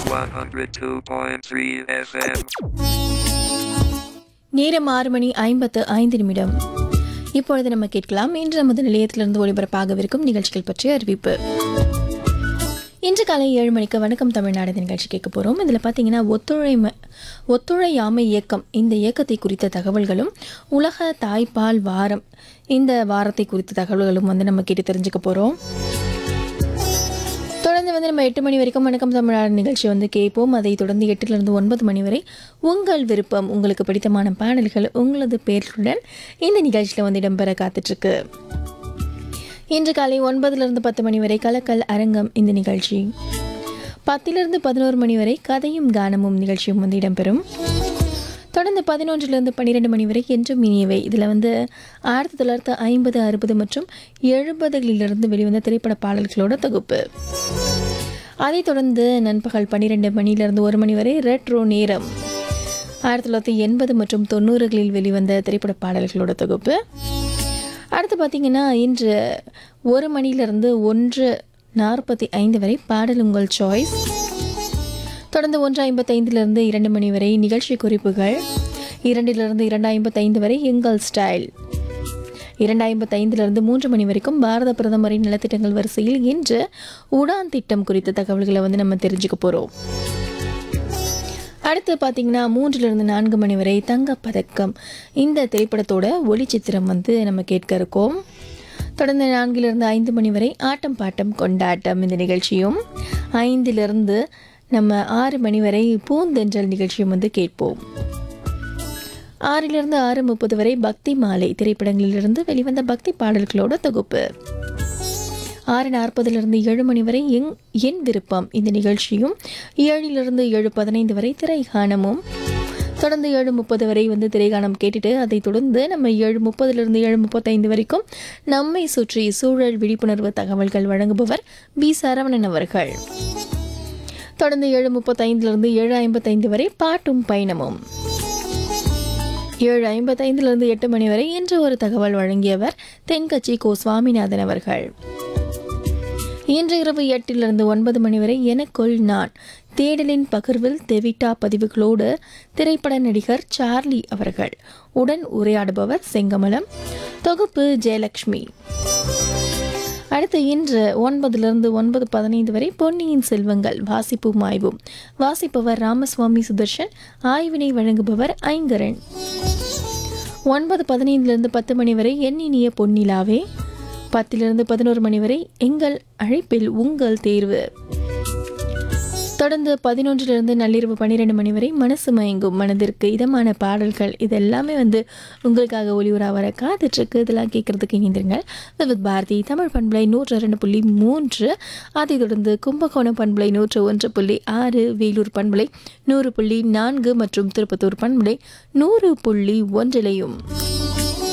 102.3 FM. நேரம் ஆறு மணி ஐம்பத்து ஐந்து நிமிடம் இப்பொழுது நம்ம கேட்கலாம் இன்று நமது நிலையத்திலிருந்து ஒளிபரப்பாகவிருக்கும் நிகழ்ச்சிகள் பற்றிய அறிவிப்பு இன்று காலை ஏழு மணிக்கு வணக்கம் தமிழ்நாடு இந்த நிகழ்ச்சி கேட்க போகிறோம் இதில் பார்த்தீங்கன்னா ஒத்துழைமை ஒத்துழையாமை இயக்கம் இந்த இயக்கத்தை குறித்த தகவல்களும் உலக தாய்ப்பால் வாரம் இந்த வாரத்தை குறித்த தகவல்களும் வந்து நம்ம கேட்டு தெரிஞ்சுக்க போகிறோம் தொடர்ந்து வந்து நம்ம எட்டு மணி வரைக்கும் வணக்கம் தமிழ்நாடு நிகழ்ச்சி வந்து கேட்போம் அதை தொடர்ந்து எட்டுலேருந்து ஒன்பது மணி வரை உங்கள் விருப்பம் உங்களுக்கு பிடித்தமான பாடல்கள் உங்களது பேர்களுடன் இந்த நிகழ்ச்சியில் வந்து இடம்பெற காத்துட்ருக்கு இன்று காலை ஒன்பதுலேருந்து பத்து மணி வரை கலக்கல் அரங்கம் இந்த நிகழ்ச்சி பத்திலிருந்து பதினோரு மணி வரை கதையும் கானமும் நிகழ்ச்சியும் வந்து இடம்பெறும் தொடர்ந்து பதினொன்றிலிருந்து பன்னிரெண்டு மணி வரை என்றும் இனியவை இதில் வந்து ஆயிரத்தி தொள்ளாயிரத்து ஐம்பது அறுபது மற்றும் எழுபதுகளிலிருந்து வெளிவந்த திரைப்பட பாடல்களோட தொகுப்பு அதைத் தொடர்ந்து நண்பகல் பன்னிரெண்டு மணியிலிருந்து ஒரு மணி வரை ரெட்ரோ நேரம் ஆயிரத்தி தொள்ளாயிரத்தி எண்பது மற்றும் தொண்ணூறுகளில் வெளிவந்த திரைப்பட பாடல்களோட தொகுப்பு அடுத்து பார்த்திங்கன்னா இன்று ஒரு மணியிலிருந்து ஒன்று நாற்பத்தி ஐந்து வரை பாடல் உங்கள் சாய்ஸ் தொடர்ந்து ஒன்று ஐம்பத்தைந்திலிருந்து இரண்டு மணி வரை நிகழ்ச்சி குறிப்புகள் இரண்டிலிருந்து இரண்டு ஐம்பத்தைந்து வரை எங்கள் ஸ்டைல் இரண்டு ஐம்பத்தைந்திலிருந்து மூன்று மணி வரைக்கும் பாரத பிரதமரின் நலத்திட்டங்கள் வரிசையில் இன்று உடான் திட்டம் குறித்த தகவல்களை வந்து நம்ம தெரிஞ்சுக்க போகிறோம் அடுத்து பார்த்தீங்கன்னா மூன்றிலிருந்து நான்கு மணி வரை தங்கப்பதக்கம் இந்த திரைப்படத்தோட ஒளிச்சித்திரம் வந்து நம்ம கேட்க இருக்கோம் தொடர்ந்து நான்கிலிருந்து ஐந்து மணி வரை ஆட்டம் பாட்டம் கொண்டாட்டம் இந்த நிகழ்ச்சியும் ஐந்திலிருந்து நம்ம ஆறு மணி வரை பூந்தென்றல் நிகழ்ச்சியும் வந்து கேட்போம் ஆறிலிருந்து ஆறு முப்பது வரை பக்தி மாலை திரைப்படங்களிலிருந்து வெளிவந்த பக்தி பாடல்களோட தொகுப்பு ஆறு நாற்பதுலேருந்து ஏழு மணி வரை எங் என் விருப்பம் இந்த நிகழ்ச்சியும் ஏழிலிருந்து ஏழு பதினைந்து வரை திரைகாணமும் தொடர்ந்து ஏழு முப்பது வரை வந்து திரைகாணம் கேட்டுட்டு அதை தொடர்ந்து நம்ம ஏழு முப்பதுலேருந்து ஏழு முப்பத்தைந்து வரைக்கும் நம்மை சுற்றி சூழல் விழிப்புணர்வு தகவல்கள் வழங்குபவர் பி சரவணன் அவர்கள் தொடர்ந்து ஏழு முப்பத்தைந்துலேருந்து ஏழு ஐம்பத்தைந்து வரை பாட்டும் பயணமும் ஏழு ஐம்பத்தைந்திலிருந்து எட்டு மணி வரை இன்று ஒரு தகவல் வழங்கியவர் தென்கட்சி கோ சுவாமிநாதன் அவர்கள் இன்று இரவு எட்டிலிருந்து ஒன்பது மணி வரை எனக்குள் நான் தேடலின் பகிர்வில் தெவிட்டா பதிவுகளோடு திரைப்பட நடிகர் சார்லி அவர்கள் உடன் உரையாடுபவர் செங்கமலம் தொகுப்பு ஜெயலக்ஷ்மி அடுத்து இன்று ஒன்பதிலிருந்து ஒன்பது பதினைந்து வரை பொன்னியின் செல்வங்கள் வாசிப்பும் ஆய்வும் வாசிப்பவர் ராமசுவாமி சுதர்ஷன் ஆய்வினை வழங்குபவர் ஐங்கரன் ஒன்பது பதினைந்திலிருந்து பத்து மணி வரை என் இனிய பொன்னிலாவே பத்திலிருந்து பதினோரு மணி வரை எங்கள் அழைப்பில் உங்கள் தேர்வு தொடர்ந்து பதினொன்றிலிருந்து நள்ளிரவு பன்னிரெண்டு மணி வரை மனசு மயங்கும் மனதிற்கு இதமான பாடல்கள் இது எல்லாமே வந்து உங்களுக்காக ஒளிவுரா வர காத்துட்ருக்கு இதெல்லாம் கேட்குறதுக்கு இணைந்திருங்கள் வித் பாரதி தமிழ் பண்பலை நூற்று ரெண்டு புள்ளி மூன்று அதைத் தொடர்ந்து கும்பகோணம் பண்பலை நூற்று ஒன்று புள்ளி ஆறு வேலூர் பண்பலை நூறு புள்ளி நான்கு மற்றும் திருப்பத்தூர் பண்பலை நூறு புள்ளி ஒன்றிலையும்